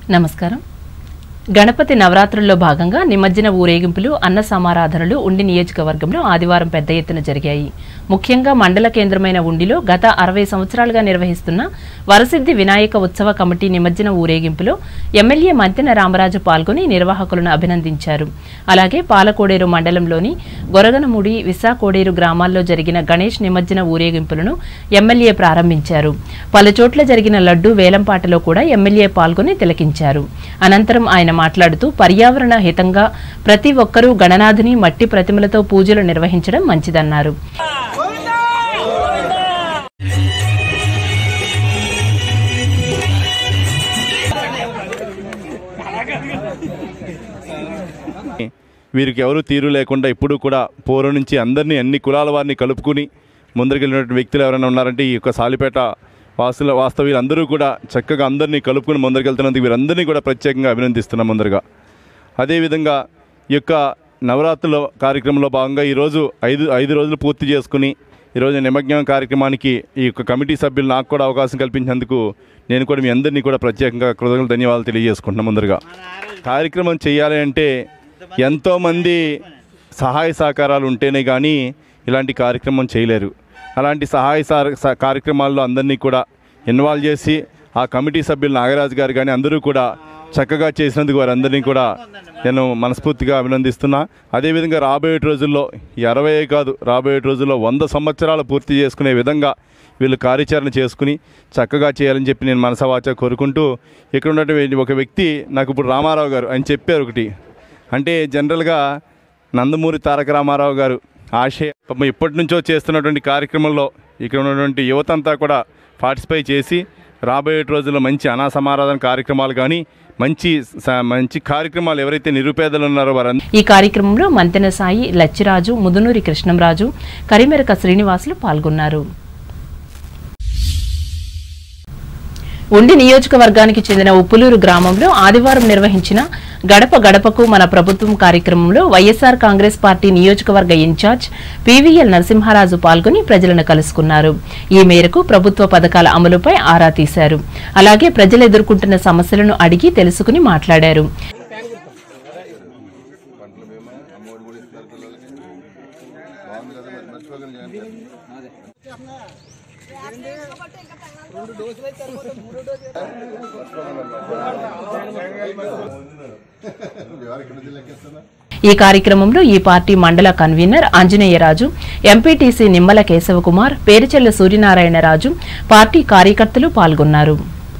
నమస్కారం గణపతి నవరాత్రుల్లో భాగంగా నిమజ్జన ఊరేగింపులు అన్న సమారాధనలు ఉండి నియోజకవర్గంలో ఆదివారం పెద్ద ఎత్తున జరిగాయి ముఖ్యంగా మండల కేంద్రమైన ఉండిలో గత అరవై సంవత్సరాలుగా నిర్వహిస్తున్న వరసిద్ధి వినాయక ఉత్సవ కమిటీ నిమజ్జన ఊరేగింపులో ఎమ్మెల్యే మంతెన రామరాజు పాల్గొని నిర్వాహకులను అభినందించారు అలాగే పాలకోడేరు మండలంలోని గొరగనముడి విశాకోడేరు గ్రామాల్లో జరిగిన గణేష్ నిమజ్జన ఊరేగింపులను ఎమ్మెల్యే ప్రారంభించారు పలుచోట్ల జరిగిన లడ్డు వేలంపాటలో కూడా ఎమ్మెల్యే పాల్గొని తిలకించారు అనంతరం ఆయన మాట్లాడుతూ పర్యావరణ హితంగా ప్రతి ఒక్కరూ గణనాథుని మట్టి ప్రతిమలతో పూజలు నిర్వహించడం మంచిదన్నారు వీరికి ఎవరు తీరు లేకుండా ఇప్పుడు కూడా పూర్వం నుంచి అందరినీ అన్ని కులాల వారిని కలుపుకుని ముందరికెళ్ళినటువంటి వ్యక్తులు ఎవరైనా ఉన్నారంటే ఈ యొక్క సాలిపేట వాసుల వాస్తవ్యులు అందరూ కూడా చక్కగా అందరినీ కలుపుకుని ముందరికెళ్తున్నందుకు వీరందరినీ కూడా ప్రత్యేకంగా అభినందిస్తున్నాం ముందరగా అదేవిధంగా ఈ యొక్క నవరాత్రుల కార్యక్రమంలో భాగంగా ఈరోజు ఐదు ఐదు రోజులు పూర్తి చేసుకుని ఈరోజు నిమజ్ఞనం కార్యక్రమానికి ఈ యొక్క కమిటీ సభ్యులు నాకు కూడా అవకాశం కల్పించినందుకు నేను కూడా మీ అందరినీ కూడా ప్రత్యేకంగా కృతజ్ఞతలు ధన్యవాదాలు తెలియజేసుకుంటున్నాను ముందరగా కార్యక్రమం చేయాలి అంటే ఎంతోమంది సహాయ సహకారాలు ఉంటేనే కానీ ఇలాంటి కార్యక్రమం చేయలేరు అలాంటి సహాయ సహ- సహ- కార్యక్రమాల్లో అందరినీ కూడా ఇన్వాల్వ్ చేసి ఆ కమిటీ సభ్యులు నాగరాజు గారు కానీ అందరూ కూడా చక్కగా చేసినందుకు వారందరినీ కూడా నేను మనస్ఫూర్తిగా అభినందిస్తున్నా అదేవిధంగా రాబోయే రోజుల్లో ఈ అరవై కాదు రాబోయే రోజుల్లో వంద సంవత్సరాలు పూర్తి చేసుకునే విధంగా వీళ్ళు కార్యాచరణ చేసుకుని చక్కగా చేయాలని చెప్పి నేను మనసవాచ కోరుకుంటూ ఇక్కడ ఉన్నటువంటి ఒక వ్యక్తి నాకు ఇప్పుడు రామారావు గారు అని చెప్పారు ఒకటి అంటే జనరల్గా నందమూరి తారక రామారావు గారు ఆశయ పాపం ఇప్పటి నుంచో చేస్తున్నటువంటి కార్యక్రమంలో ఇక్కడ ఉన్నటువంటి యువత అంతా కూడా పార్టిసిపేట్ చేసి రాబోయే రోజుల్లో మంచి అనాసమారాధన కార్యక్రమాలు కానీ మంచి స- మంచి కార్యక్రమాలు ఎవరైతే నిరుపేదలు ఉన్నారో వారందరూ ఈ కార్యక్రమంలో మంతెన సాయి లచ్చిరాజు ముదునూరి కృష్ణంరాజు కరిమెరక శ్రీనివాసులు పాల్గొన్నారు ఉండి నియోజకవర్గానికి చెందిన ఉప్పులూరు గ్రామంలో ఆదివారం నిర్వహించిన గడప గడపకు మన ప్రభుత్వం కార్యక్రమంలో వైఎస్ఆర్ కాంగ్రెస్ పార్టీ నియోజకవర్గ ఇన్ఛార్జ్ పీవీఎల్ నరసింహారాజు పాల్గొని ప్రజలను కలుసుకున్నారు ఈ మేరకు ప్రభుత్వ పథకాల అమలుపై ఆరా తీశారు అలాగే ప్రజలు ఎదుర్కొంటున్న సమస్యలను అడిగి తెలుసుకుని మాట్లాడారు ఈ కార్యక్రమంలో ఈ పార్టీ మండల convener Anjaneyaraju MPTC Nimmala Kesavakumar Peruchella Suryanarayanaraju party కార్యకర్తలు పాల్గొన్నారు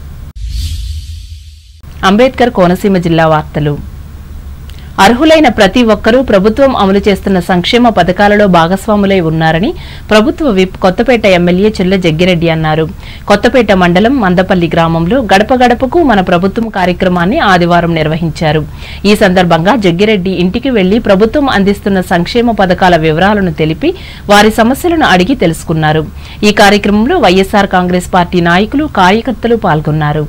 అంబేద్కర్ కోనసీమ జిల్లా వార్తలు అర్హులైన ప్రతి ఒక్కరూ ప్రభుత్వం అమలు చేస్తున్న సంక్షేమ పథకాలలో భాగస్వాములై ఉన్నారని ప్రభుత్వ విప్ కొత్తపేట ఎమ్మెల్యే చెల్ల జగ్గిరెడ్డి అన్నారు కొత్తపేట మండలం మందపల్లి గ్రామంలో గడప గడపకు మన ప్రభుత్వం కార్యక్రమాన్ని ఆదివారం నిర్వహించారు ఈ సందర్భంగా జగ్గిరెడ్డి ఇంటికి వెళ్లి ప్రభుత్వం అందిస్తున్న సంక్షేమ పథకాల వివరాలను తెలిపి వారి సమస్యలను అడిగి తెలుసుకున్నారు ఈ కార్యక్రమంలో వైఎస్ఆర్ కాంగ్రెస్ పార్టీ నాయకులు కార్యకర్తలు పాల్గొన్నారు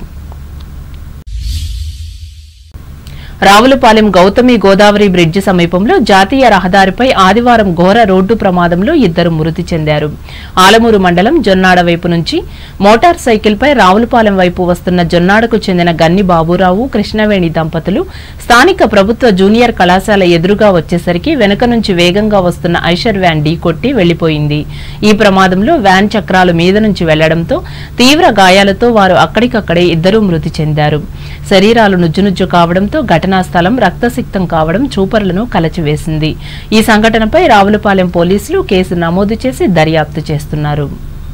రావులపాలెం గౌతమి గోదావరి బ్రిడ్జి సమీపంలో జాతీయ రహదారిపై ఆదివారం ఘోర రోడ్డు ప్రమాదంలో ఇద్దరు మృతి చెందారు ఆలమూరు మండలం జొన్నాడ వైపు నుంచి మోటార్ సైకిల్పై రావులపాలెం వైపు వస్తున్న జొన్నాడకు చెందిన గన్ని బాబురావు కృష్ణవేణి దంపతులు స్థానిక ప్రభుత్వ జూనియర్ కళాశాల ఎదురుగా వచ్చేసరికి వెనుక నుంచి వేగంగా వస్తున్న ఐషర్ వ్యాన్ ఢీకొట్టి వెళ్లిపోయింది ఈ ప్రమాదంలో వ్యాన్ చక్రాలు మీద నుంచి వెళ్లడంతో తీవ్ర గాయాలతో వారు అక్కడికక్కడే ఇద్దరూ మృతి చెందారు శరీరాలు నుజ్జునుజ్జు కావడంతో ఘటనా స్థలం రక్తసిక్తం కావడం చూపరులను కలచివేసింది ఈ సంఘటనపై రావులపాలెం పోలీసులు కేసు నమోదు చేసి దర్యాప్తు చేస్తున్నారు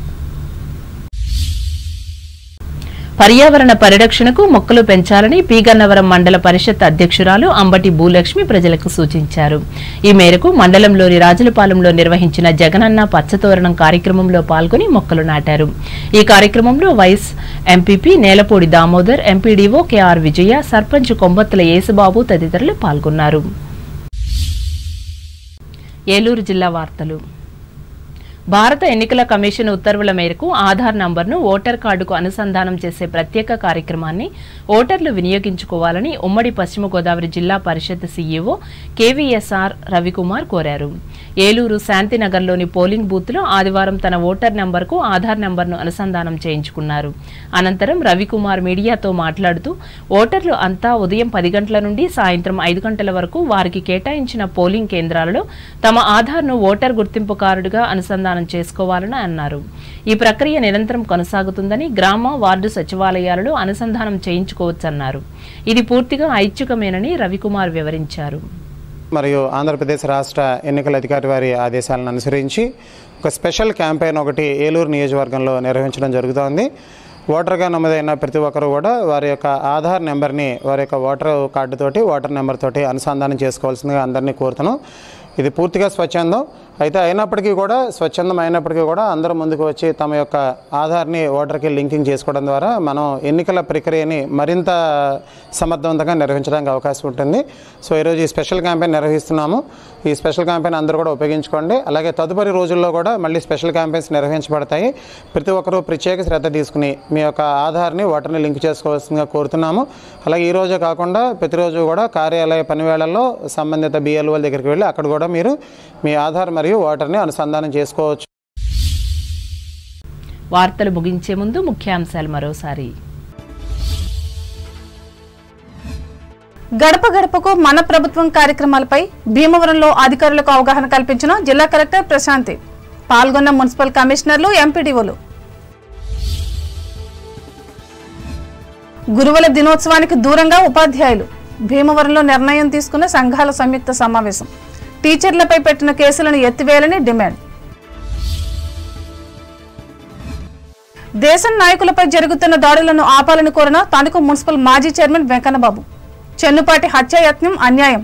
పర్యావరణ పరిరక్షణకు మొక్కలు పెంచాలని పీగన్నవరం మండల పరిషత్ అధ్యక్షురాలు అంబటి భూలక్ష్మి ప్రజలకు సూచించారు ఈ మేరకు మండలంలోని రాజులపాలెంలో నిర్వహించిన జగనన్న పచ్చతోరణం కార్యక్రమంలో పాల్గొని మొక్కలు నాటారు ఈ కార్యక్రమంలో vice MPP Nelapudi Damodar MPDO KR Vijaya sarpanch Kombathula Yesubabu తదితరులు పాల్గొన్నారు ఏలూరు జిల్లా వార్తలు భారత ఎన్నికల కమిషన్ ఉత్తర్వుల మేరకు ఆధార్ నంబర్ను ఓటర్ కార్డుకు అనుసంధానం చేసే ప్రత్యేక కార్యక్రమాన్ని ఓటర్లు వినియోగించుకోవాలని ఉమ్మడి పశ్చిమ గోదావరి జిల్లా పరిషత్ సీఈఓ కేవీఎస్ఆర్ రవికుమార్ కోరారు ఏలూరు శాంతినగర్లోని పోలింగ్ బూత్లో ఆదివారం తన ఓటర్ నంబర్కు ఆధార్ నంబర్ను అనుసంధానం చేయించుకున్నారు అనంతరం రవికుమార్ మీడియాతో మాట్లాడుతూ ఓటర్లు అంతా ఉదయం పది గంటల నుండి సాయంత్రం ఐదు గంటల వరకు వారికి కేటాయించిన పోలింగ్ కేంద్రాలలో తమ ఆధార్ను ఓటర్ గుర్తింపు కార్డుగా అనుసంధానం చేసుకోవాలని అన్నారు ఈ ప్రక్రియ నిరంతరం కొనసాగుతుందని గ్రామ వార్డు సచివాలయాలలో అనుసంధానం చేయించుకోవచ్చన్నారు ఇది పూర్తిగా ఐచ్ఛికమేనని రవికుమార్ వివరించారు మరియు ఆంధ్రప్రదేశ్ రాష్ట్ర ఎన్నికల అధికారి వారి ఆదేశాలను అనుసరించి ఒక స్పెషల్ క్యాంపెయిన్ ఒకటి ఏలూరు నియోజకవర్గంలో నిర్వహించడం జరుగుతోంది ఓటర్గా నమోదైన ప్రతి ఒక్కరు కూడా వారి యొక్క ఆధార్ నెంబర్ని వారి యొక్క ఓటర్ కార్డు తోటి ఓటర్ నెంబర్ తోటి అనుసంధానం చేసుకోవాల్సిందిగా అందరినీ కోరుతున్నాం ఇది పూర్తిగా స్వచ్ఛందం అయితే అయినప్పటికీ కూడా స్వచ్ఛందం అయినప్పటికీ కూడా అందరూ ముందుకు వచ్చి తమ యొక్క ఆధార్ని ఓటర్కి లింకింగ్ చేసుకోవడం ద్వారా మనం ఎన్నికల ప్రక్రియని మరింత సమర్థవంతంగా నిర్వహించడానికి అవకాశం ఉంటుంది సో ఈరోజు ఈ స్పెషల్ క్యాంపెయిన్ నిర్వహిస్తున్నాము ఈ స్పెషల్ క్యాంపెయిన్ అందరూ కూడా ఉపయోగించుకోండి అలాగే తదుపరి రోజుల్లో కూడా మళ్ళీ స్పెషల్ క్యాంపెయిన్స్ నిర్వహించబడతాయి ప్రతి ఒక్కరూ ప్రత్యేక శ్రద్ధ తీసుకుని మీ యొక్క ఆధార్ని ఓటర్ని లింక్ చేసుకోవాల్సిందిగా కోరుతున్నాము అలాగే ఈ రోజే కాకుండా ప్రతిరోజు కూడా కార్యాలయ పని వేళల్లో సంబంధిత బిఎల్ఓల దగ్గరికి వెళ్ళి అక్కడ కూడా మీరు మీ ఆధార్ మరియు ఓటర్ని అనుసంధానం చేసుకోవచ్చు వార్తలు ముగించే ముందు ముఖ్యాంశాలు మరోసారి గడప గడపకు మన ప్రభుత్వం కార్యక్రమాలపై భీమవరంలో అధికారులకు అవగాహన కల్పించిన జిల్లా కలెక్టర్ ప్రశాంతి పాల్గొన్న మున్సిపల్ కమిషనర్లు ఎంపీడీఓలు గురువుల దినోత్సవానికి దూరంగా ఉపాధ్యాయులు భీమవరంలో నిర్ణయం తీసుకున్న సంఘాల సంయుక్త సమావేశం టీచర్లపై పెట్టిన కేసులను ఎత్తివేయాలని డిమాండ్ దేశం నాయకులపై జరుగుతున్న దాడులను ఆపాలని కోరిన తణుకు మున్సిపల్ మాజీ చైర్మన్ వెంకన్నబాబు చెన్నుపాటి హత్యాయత్నం అన్యాయం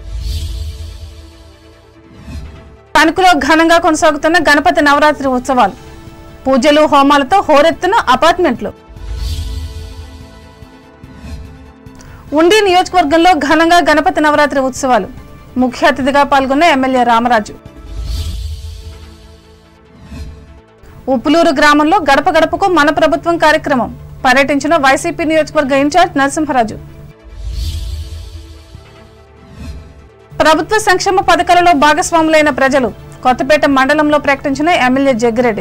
తణుకులో ఘనంగా కొనసాగుతున్న గణపతి నవరాత్రి ఉత్సవాలు పూజలు హోమాలతో హోరెత్తున అపార్ట్మెంట్లు ఉండి నియోజకవర్గంలో ఘనంగా గణపతి నవరాత్రి ఉత్సవాలు ముఖ్య అతిథిగా పాల్గొన్న ఎమ్మెల్యే రామరాజు ఉప్పులూరు గ్రామంలో గడప గడపకు మన ప్రభుత్వం కార్యక్రమం పర్యటించిన వైసీపీ నియోజకవర్గ ఇన్ఛార్జ్ నరసింహరాజు ప్రభుత్వ సంక్షేమ పథకాలలో భాగస్వాములైన ప్రజలు కొత్తపేట మండలంలో ప్రకటించిన ఎమ్మెల్యే జగ్గిరెడ్డి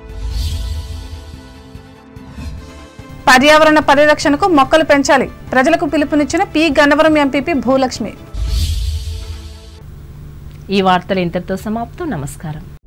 పర్యావరణ పరిరక్షణకు మొక్కలు పెంచాలి ప్రజలకు పిలుపునిచ్చిన పి గన్నవరం ఎంపీపీ భూలక్ష్మి ఈ వార్తలు ఇంతటితో సమాప్తం నమస్కారం